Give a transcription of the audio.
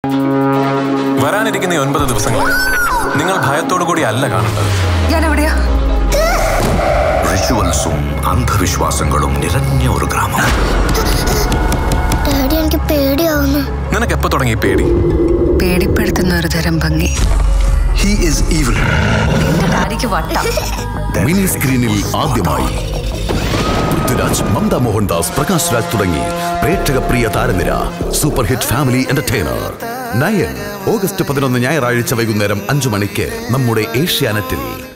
വരാനിരിക്കുന്ന ഈ ഒൻപത് ദിവസങ്ങളിൽ നിങ്ങൾ ഭയത്തോടു കൂടി അല്ല കാണേണ്ടത് ഞാൻ എവിടെയാ റിച്വൽസും അന്ധവിശ്വാസങ്ങളും നിറഞ്ഞ ഒരു ഗ്രാമം ഡാഡി എനിക്ക് പേടിയാവുന്നു നിനക്ക് എപ്പോ തുടങ്ങി ഈ പേടി പേടിപ്പെടുത്തുന്ന ഒരു തരം ഭംഗി ഹി ഈസ് ഈവിൾ എന്റെ ഡാഡിക്ക് വട്ടം മിനി സ്ക്രീനിൽ ആദ്യമായി പൃഥ്വിരാജ് മമത മോഹൻദാസ് പ്രകാശ് രാജ് തുടങ്ങി പ്രേക്ഷക പ്രിയ താരനിര super hit family entertainer nine August പതിനൊന്ന് ഞായറാഴ്ച വൈകുന്നേരം അഞ്ചു മണിക്ക് നമ്മുടെ ഏഷ്യാനെറ്റിൽ